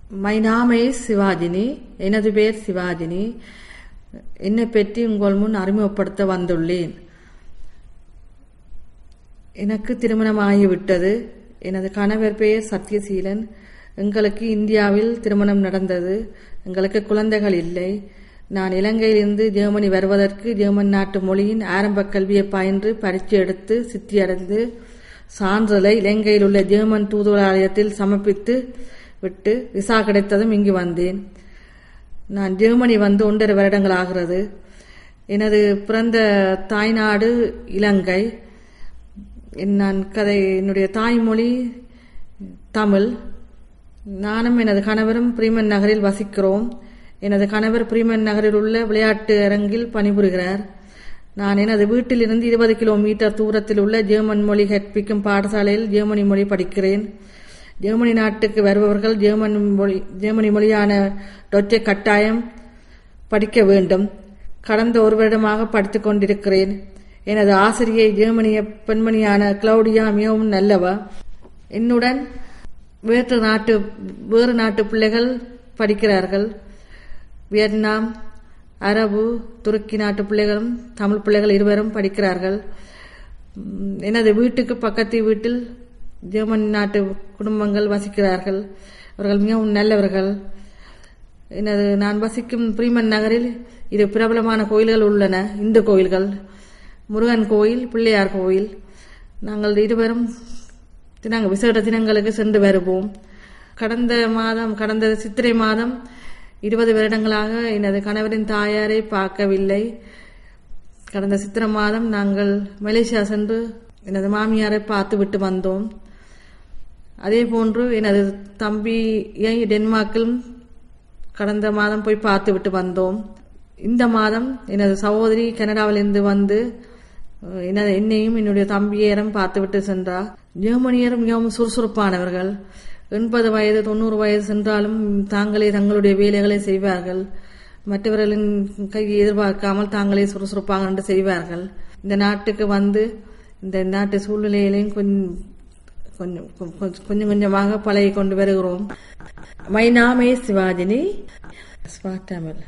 my நாமே சிவாஜினி எனது பேர் சிவாஜினி என்னை பற்றி உங்கள் முன் அறிமுகப்படுத்த வந்துள்ளேன் எனக்கு திருமணம் ஆகிவிட்டது எனது கணவர் பெயர் சத்யசீலன் எங்களுக்கு இந்தியாவில் திருமணம் நடந்தது எங்களுக்கு குழந்தைகள் இல்லை நான் இலங்கையிலிருந்து ஜெர்மனி வருவதற்கு ஜெர்மன் நாட்டு மொழியின் ஆரம்ப கல்வியை பயின்று பரீட்சை எடுத்து சித்தியடைந்து சான்றிதழை இலங்கையில் உள்ள ஜெர்மன் தூதுவலாலயத்தில் சமர்ப்பித்து விட்டு விசா கிடைத்ததும் இங்கு வந்தேன் நான் ஜெர்மனி வந்து ஒன்றரை வருடங்கள் ஆகிறது எனது பிறந்த தாய்நாடு இலங்கை நான் கதை என்னுடைய தாய்மொழி தமிழ் நானும் எனது கணவரும் பிரீமன் நகரில் வசிக்கிறோம் எனது கணவர் பிரீமன் நகரில் உள்ள விளையாட்டு அரங்கில் பணிபுரிகிறார் நான் எனது வீட்டிலிருந்து இருபது கிலோமீட்டர் தூரத்தில் உள்ள ஜெர்மன் மொழி கற்பிக்கும் பாடசாலையில் ஜெர்மனி மொழி படிக்கிறேன் ஜெர்மனி நாட்டுக்கு வருபவர்கள் ஜெர்மன் மொழி ஜெர்மனி மொழியான டொச்சை கட்டாயம் படிக்க வேண்டும் கடந்த ஒரு வருடமாக படித்துக் கொண்டிருக்கிறேன் எனது ஆசிரியை ஜெர்மனிய பெண்மணியான கிளவுடியா மிகவும் நல்லவா என்னுடன் வேற்று நாட்டு வேறு நாட்டு பிள்ளைகள் படிக்கிறார்கள் வியட்நாம் அரபு துருக்கி நாட்டு பிள்ளைகளும் தமிழ் பிள்ளைகள் இருவரும் படிக்கிறார்கள் எனது வீட்டுக்கு பக்கத்து வீட்டில் ஜெர்மன் நாட்டு குடும்பங்கள் வசிக்கிறார்கள் அவர்கள் மிகவும் நல்லவர்கள் எனது நான் வசிக்கும் பிரீமன் நகரில் இரு பிரபலமான கோயில்கள் உள்ளன இந்து கோயில்கள் முருகன் கோயில் பிள்ளையார் கோயில் நாங்கள் இருவரும் நாங்கள் விசேட தினங்களுக்கு சென்று வருவோம் கடந்த மாதம் கடந்த சித்திரை மாதம் இருபது வருடங்களாக எனது கணவரின் தாயாரை பார்க்கவில்லை கடந்த சித்திரை மாதம் நாங்கள் மலேசியா சென்று எனது மாமியாரை பார்த்து விட்டு வந்தோம் அதே போன்று எனது தம்பியை டென்மார்க்கிலும் கடந்த மாதம் போய் பார்த்து விட்டு வந்தோம் இந்த மாதம் எனது சகோதரி கனடாவிலிருந்து வந்து எனது என்னையும் என்னுடைய தம்பியரும் பார்த்து விட்டு சென்றார் ஜெர்மனியர் மிகவும் சுறுசுறுப்பானவர்கள் எண்பது வயது தொண்ணூறு வயது சென்றாலும் தாங்களே தங்களுடைய வேலைகளை செய்வார்கள் மற்றவர்களின் கையை எதிர்பார்க்காமல் தாங்களே சுறுசுறுப்பாக என்று செய்வார்கள் இந்த நாட்டுக்கு வந்து இந்த நாட்டு சூழ்நிலையிலையும் கொஞ்சம் கொஞ்சம் கொஞ்சம் கொஞ்சமாக பழகி கொண்டு வருகிறோம் மை நாமே சிவாஜினி ஸ்மார்ட் தமிழ்